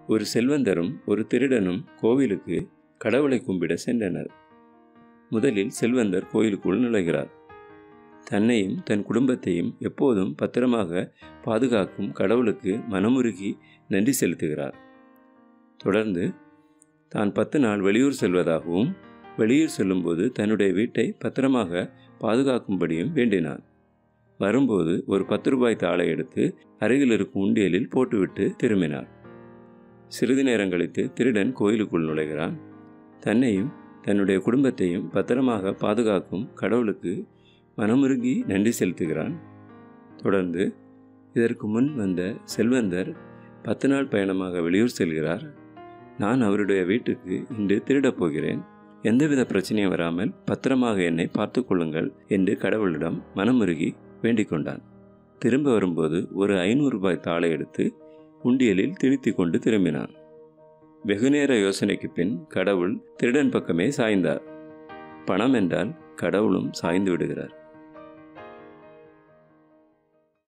ஒரு செல்வந்தரும் ஒரு திருடனும் கோவிலுக்கு கடவுளை கும்பிட சென்றனர் முதலில் செல்வந்தர் கோயிலுக்குள் நுழைகிறார் தன்னையும் தன் குடும்பத்தையும் எப்போதும் பத்திரமாக பாதுகாக்கும் கடவுளுக்கு மனமுருகி நன்றி செலுத்துகிறார் தொடர்ந்து தான் பத்து நாள் வெளியூர் செல்வதாகவும் வெளியூர் செல்லும்போது தன்னுடைய வீட்டை பத்திரமாக பாதுகாக்கும்படியும் வேண்டினார் வரும்போது ஒரு பத்து ரூபாய் தாளை எடுத்து அருகில் இருக்கும் உண்டியலில் போட்டுவிட்டு திரும்பினார் சிறிது நேரம் கழித்து திருடன் கோயிலுக்குள் நுழைகிறான் தன்னையும் தன்னுடைய குடும்பத்தையும் பத்திரமாக பாதுகாக்கும் கடவுளுக்கு மனமுருகி நன்றி செலுத்துகிறான் தொடர்ந்து இதற்கு முன் வந்த செல்வந்தர் பத்து நாள் பயணமாக வெளியூர் செல்கிறார் நான் அவருடைய வீட்டுக்கு இன்று திருடப் போகிறேன் எந்தவித பிரச்சனையும் வராமல் பத்திரமாக என்னை பார்த்து கொள்ளுங்கள் என்று கடவுளிடம் மனமுருகி வேண்டிக் கொண்டான் திரும்ப வரும்போது ஒரு ஐநூறு ரூபாய் தாளை எடுத்து உண்டியலில் திணித்து கொண்டு திரும்பினான் வெகுநேர யோசனைக்கு பின் கடவுள் திருடன் பக்கமே சாய்ந்தார் பணம் என்றால் கடவுளும் சாய்ந்து விடுகிறார்